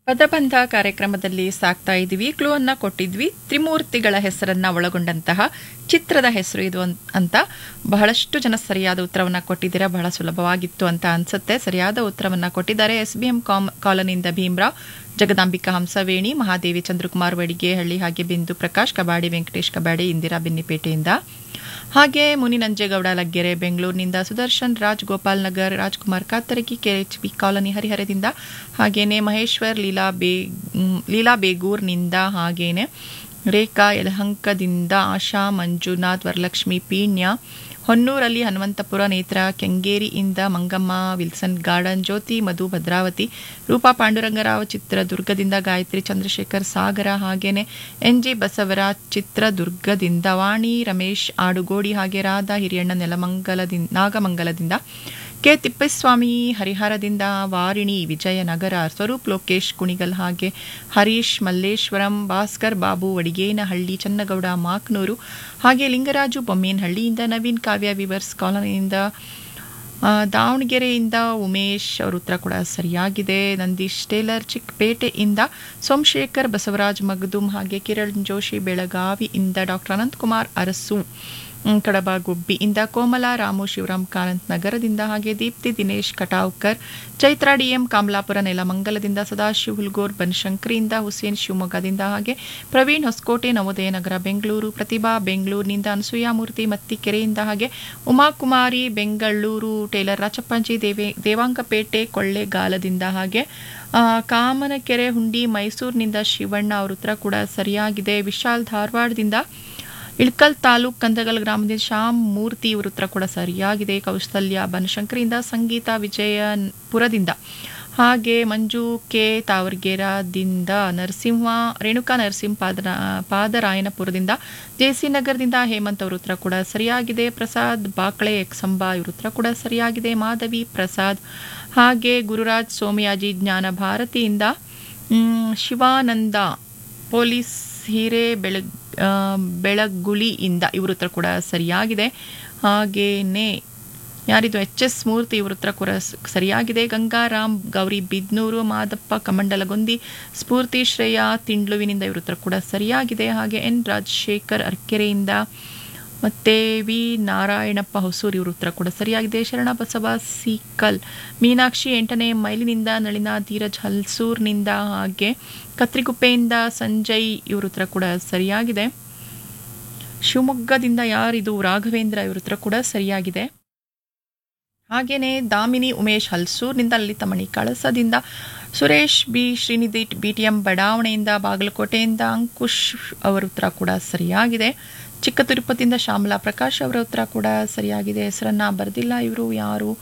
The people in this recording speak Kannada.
ಪದಬಂಧ ಕಾರ್ಯಕ್ರಮದಲ್ಲಿ ಸಾಕ್ತಾ ಇದ್ದೀವಿ ಕ್ಲೂ ಅನ್ನ ಕೊಟ್ಟಿದ್ವಿ ತ್ರಿಮೂರ್ತಿಗಳ ಹೆಸರನ್ನ ಒಳಗೊಂಡಂತಹ ಚಿತ್ರದ ಹೆಸರು ಇದು ಅನ್- ಅಂತ ಬಹಳಷ್ಟು ಜನ ಸರಿಯಾದ ಉತ್ತರವನ್ನ ಕೊಟ್ಟಿದ್ದೀರಾ ಬಹಳ ಸುಲಭವಾಗಿತ್ತು ಅಂತ ಅನ್ಸುತ್ತೆ ಸರಿಯಾದ ಉತ್ತರವನ್ನ ಕೊಟ್ಟಿದ್ದಾರೆ ಎಸ್ ಬಿ ಎಂ ಕಾಲನಿಯಿಂದ ಭೀಮ್ರಾವ್ ಜಗದಾಂಬಿಕಾ ಹಂಸವೇಣಿ ಮಹಾದೇವಿ ಚಂದ್ರಕುಮಾರ್ ವಡಿಗೇಹಳ್ಳಿ ಹಾಗೆ ಬಿಂದು ಪ್ರಕಾಶ್ ಕಬಾಡಿ ವೆಂಕಟೇಶ್ ಕಬಾಡಿ ಇಂದಿರಾ ಬೆನ್ನಿಪೇಟೆಯಿಂದ ಹಾಗೆ ಮುನಿನಂಜೇಗೌಡ ಲಗ್ಗೆರೆ ಬೆಂಗಳೂರಿನಿಂದ ಸುದರ್ಶನ್ ರಾಜ್ ಗೋಪಾಲ್ ನಗರ್ ರಾಜ್ಕುಮಾರ್ ಕಾತರಗಿ ಕೆಎಚ್ಪಿ ಕಾಲನಿ ಹರಿಹರದಿಂದ ಹಾಗೇನೆ ಮಹೇಶ್ವರ್ ಲೀಲಾ ಬೇ ಮ್, ಲೀಲಾ ಬೇಗೂರ್ನಿಂದ ಹಾಗೇನೆ ರೇಖಾ ಯಲಹಂಕದಿಂದ ಆಶಾ ಮಂಜುನಾಥ್ ವರಲಕ್ಷ್ಮಿ ಪೀಣ್ಯ ಹೊನ್ನೂರಲ್ಲಿ ಹನುಮಂತಪುರ ನೇತ್ರ ಕೆಂಗೇರಿಯಿಂದ ಮಂಗಮ್ಮ ವಿಲ್ಸನ್ ಗಾರ್ಡನ್ ಜ್ಯೋತಿ ಮಧು ಭದ್ರಾವತಿ ರೂಪಾ ಪಾಂಡುರಂಗರಾವ್ ಚಿತ್ರದುರ್ಗದಿಂದ ಗಾಯತ್ರಿ ಚಂದ್ರಶೇಖರ್ ಸಾಗರ ಹಾಗೇನೆ ಎನ್ ಜಿ ಬಸವರಾಜ್ ಚಿತ್ರದುರ್ಗದಿಂದ ವಾಣಿ ರಮೇಶ್ ಆಡುಗೋಡಿ ಹಾಗೆ ರಾಧಾ ಹಿರಿಯಣ್ಣ ನೆಲಮಂಗಲದಿಂದ ನಾಗಮಂಗಲದಿಂದ ಕೆ ತಿಪ್ಪೇಸ್ವಾಮಿ ಹರಿಹರದಿಂದ ವಾರಿಣಿ ವಿಜಯನಗರ ಸ್ವರೂಪ್ ಲೋಕೇಶ್ ಕುಣಿಗಲ್ ಹಾಗೆ ಹರೀಶ್ ಮಲ್ಲೇಶ್ವರಂ ಭಾಸ್ಕರ್ ಬಾಬು ವಡಿಗೇನಹಳ್ಳಿ ಚನ್ನಗೌಡ ಮಾಕ್ನೂರು ಹಾಗೆ ಲಿಂಗರಾಜು ಬೊಮ್ಮೇನಹಳ್ಳಿಯಿಂದ ನವೀನ್ ಕಾವ್ಯ ವಿವರ್ಸ್ ಕಾಲೋನಿಯಿಂದ ಆ, ದಾವಣಗೆರೆಯಿಂದ ಉಮೇಶ್ ಅವ್ರ ಉತ್ತರ ಕೂಡ ಸರಿಯಾಗಿದೆ ನಂದೀಶ್ ಟೇಲರ್ ಚಿಕ್ಕಪೇಟೆಯಿಂದ ಸೋಮಶೇಖರ್ ಬಸವರಾಜ್ ಮಗದುಮ್ ಹಾಗೆ ಕಿರಣ್ ಜೋಶಿ ಬೆಳಗಾವಿಯಿಂದ ಡಾಕ್ಟರ್ ಅನಂತಕುಮಾರ್ ಅರಸು ಹ್ಮ್, ಕಡಬ ಗುಬ್ಬಿಯಿಂದ ಕೋಮಲ ರಾಮು ಶಿವರಾಮ್ ಕಾರಂತ್ ನಗರದಿಂದ ಹಾಗೆ ದೀಪ್ತಿ ದಿನೇಶ್ ಕಟಾವ್ಕರ್ ಚೈತ್ರ ಡಿಎಂ ಕಾಮಲಾಪುರ ನೆಲಮಂಗಲದಿಂದ ಸದಾಶಿವ್ ಹುಲ್ಗೋರ್ ಬನಶಂಕರಿಯಿಂದ ಹುಸೇನ್ ಶಿವಮೊಗ್ಗದಿಂದ ಹಾಗೆ ಪ್ರವೀಣ್ ಹೊಸಕೋಟೆ ನವೋದಯ ನಗರ ಬೆಂಗಳೂರು ಪ್ರತಿಭಾ ಬೆಂಗಳೂರಿನಿಂದ ಅನಸೂಯಾಮೂರ್ತಿ ಮತ್ತಿಕೆರೆಯಿಂದ ಹಾಗೆ ಉಮಾಕುಮಾರಿ ಬೆಂಗಳೂರು ಟೇಲರ್ ರಾಚಪ್ಪಂಜಿ ದೇವೆ ದೇವಾಂಗಪೇಟೆ ಕೊಳ್ಳೆಗಾಲದಿಂದ ಹಾಗೆ ಆ, ಕಾಮನಕೆರೆ ಹುಂಡಿ ಮೈಸೂರಿನಿಂದ ಶಿವಣ್ಣ ಅವ್ರ ಉತ್ತರ ಕೂಡ ಸರಿಯಾಗಿದೆ ವಿಶಾಲ್ ಧಾರವಾಡದಿಂದ ಇಳ್ಕಲ್ ತಾಲೂಕ್ ಕಂದಗಲ್ ಗ್ರಾಮದಿಂದ ಶ್ಯಾಮ್ ಮೂರ್ತಿ ಇವ್ರ ಉತ್ತರ ಕೂಡ ಸರಿಯಾಗಿದೆ ಕೌಶಲ್ಯ ಬನಶಂಕರಿಯಿಂದ ಸಂಗೀತ ವಿಜಯಪುರದಿಂದ ಹಾಗೆ ಮಂಜು ಕೆ ತಾವರ್ಗೇರಾದಿಂದ ನರಸಿಂಹ ರೇಣುಕಾ ನರಸಿಂಹ ಪಾದರ ಪಾದರಾಯನಪುರದಿಂದ ಜೆಸಿ ನಗರದಿಂದ ಹೇಮಂತ್ ಅವ್ರ ಉತ್ತರ ಕೂಡ ಸರಿಯಾಗಿದೆ ಪ್ರಸಾದ್ ಬಾಕಳೆ ಎಕ್ಸಂಬ ಇವ್ರ ಉತ್ತರ ಕೂಡ ಸರಿಯಾಗಿದೆ ಮಾಧವಿ ಪ್ರಸಾದ್ ಹಾಗೆ ಗುರುರಾಜ್ ಸೋಮಯಾಜಿ ಜ್ಞಾನ ಭಾರತಿಯಿಂದ ಮ್, ಶಿವಾನಂದ ಪೊಲೀಸ್ ಹಿರೇ ಬೆಳಗ್ ಆ, ಬೆಳಗುಳಿಯಿಂದ ಇವ್ರ ಉತ್ತರ ಕೂಡ ಸರಿಯಾಗಿದೆ ಹಾಗೇನೆ ಯಾರಿದು ಎಚ್ ಎಸ್ ಮೂರ್ತಿ ಇವ್ರ ಉತ್ತರ ಕೂಡ ಸ- ಸರಿಯಾಗಿದೆ ಗಂಗಾರಾಮ್ ಗೌರಿ ಬಿದ್ನೂರು ಮಾದಪ್ಪ ಕಮಂಡಲಗೊಂದಿ ಸ್ಫೂರ್ತಿ ಶ್ರೇಯ ತಿಂಡ್ಲುವಿನಿಂದ ಇವ್ರ ಉತ್ತರ ಕೂಡ ಸರಿಯಾಗಿದೆ ಹಾಗೆ ಎನ್ ರಾಜಶೇಖರ್ ಅರ್ಕೆರೆಯಿಂದ ಮತ್ತೆ ವಿ ನಾರಾಯಣಪ್ಪ ಹೊಸೂರು ಇವ್ರ ಉತ್ತರ ಕೂಡ ಸರಿಯಾಗಿದೆ ಶರಣ ಬಸವ ಸೀಕಲ್ ಮೀನಾಕ್ಷಿ ಎಂಟನೇ ಮೈಲಿನಿಂದ ನಳಿನಾ ಧೀರಜ್ ಹಲ್ಸೂರ್ನಿಂದ ಹಾಗೆ ಕತ್ರಿಗುಪ್ಪೆಯಿಂದ ಸಂಜಯ್ ಇವ್ರ ಉತ್ತರ ಕೂಡ ಸರಿಯಾಗಿದೆ ಶಿವಮೊಗ್ಗದಿಂದ ಯಾರಿದು ರಾಘವೇಂದ್ರ ಇವ್ರ ಉತ್ತರ ಕೂಡ ಸರಿಯಾಗಿದೆ ಹಾಗೇನೆ ದಾಮಿನಿ ಉಮೇಶ್ ಹಲ್ಸೂರ್ನಿಂದ ಲಲಿತಮಣಿ ಕಳಸದಿಂದ Suresh B Srinidhi B T M ಬಡಾವಣೆಯಿಂದ ಬಾಗಲಕೋಟೆಯಿಂದ ಅಂಕುಶ್ ಅವರ ಉತ್ತರ ಕೂಡ ಸರಿಯಾಗಿದೆ ಚಿಕ್ಕ ತಿರುಪತಿಯಿಂದ ಶ್ಯಾಮಲಾ ಪ್ರಕಾಶ್ ಅವರ ಉತ್ತರ ಕೂಡ ಸರಿಯಾಗಿದೆ ಹೆಸರನ್ನ ಬರೆದಿಲ್ಲ ಇವರು ಯಾರು